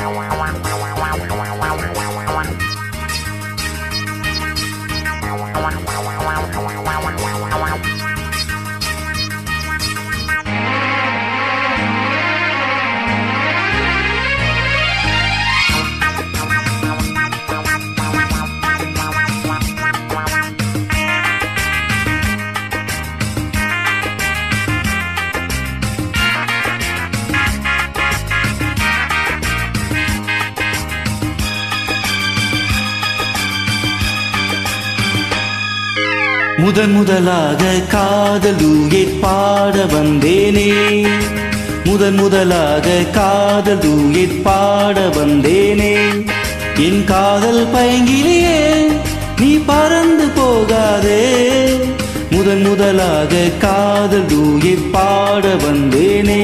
முதன் முதலாக காதல் டூயட் பாட வந்தேனே முதன் முதலாக காதல் டூயட் பாட வந்தேனே என் காதல் பயங்கிலேயே நீ பறந்து போகாதே முதன் முதலாக காதல் டூயட் பாட வந்தேனே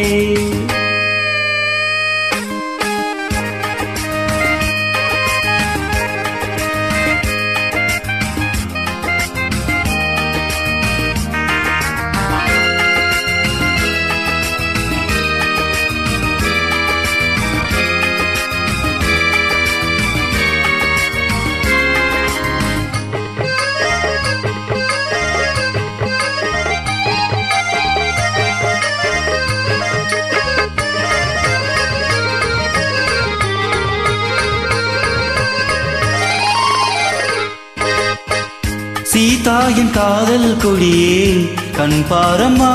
சீதாயின் காதல் கொடியே கண் பாரம்மா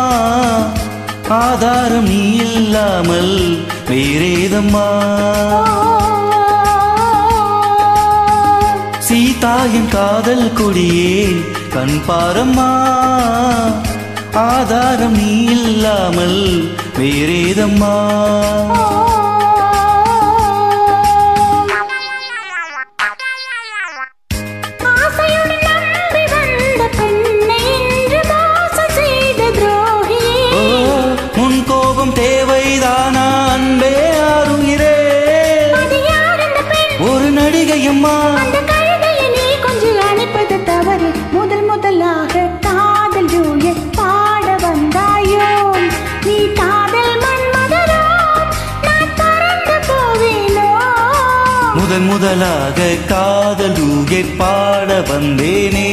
ஆதாரம் நீ இல்லாமல் வேறேதம்மா சீதாயின் காதல் கொடியே கண் பாரம்மா ஆதாரம் நீ இல்லாமல் வேறேதம்மா ஆசையுடன் நம்பி வந்த பெண்ணை இன்று மோசம் செய்த துரோகியே ஓ உன் கோபம் தேவைதானா அன்பே ஆறுகிறே அது யார் அந்த பெண் ஒரு நடிகையம்மா அந்த கழுதையை நீ கொஞ்சம் அணைப்பது தவறு முதல் முதலாக காதல் ஜூலியட் பாட வந்தாயோ நீ காதல் மன்மதரோ நான் பறந்து போவேனோ முதன் முதலாக காதல் டூயட் பாட வந்தேனே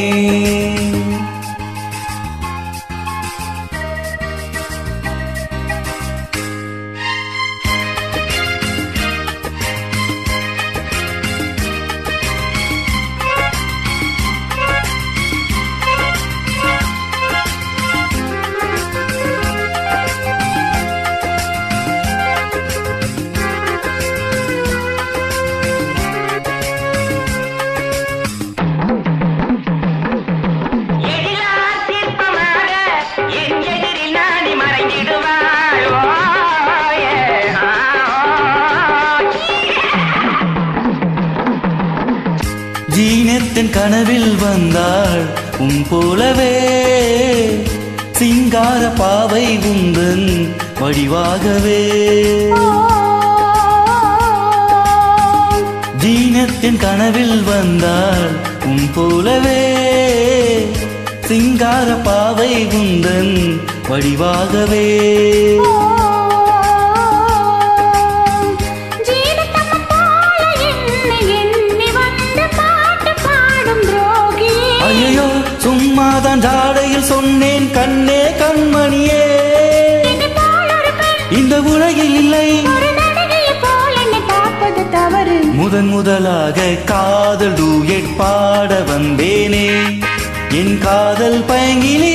எழிலார் சிற்பமாக என் எதிரில் நாடி மறைந்திடுவாள் ஓயே, ஆ, ஓ. ஜீனத்தின் கனவில் வந்தாள் உன் போலவே சிங்கார பாவை உந்தன் வடிவாகவே ஜீனத்தின் கனவில் வந்தாள் உன் போலவே சிங்கார பாவை உந்தன் வடிவாகவே ஜீவிதம் போல என்னை எண்ணி வந்து பாட்டு பாடும் துரோகியே ஐயோ சும்மாதான் ஜாடையில் சொன்னேன் கண்ணே கண்மணியே என்னை போல் ஒரு பெண் இந்த உலகில் இல்லை ஒரு நடிகையை போல் என்னை பார்ப்பது தவறு முதன் முதலாக காதல் டூயட் பாட வந்தேனே என் காதல் பயங்கிலே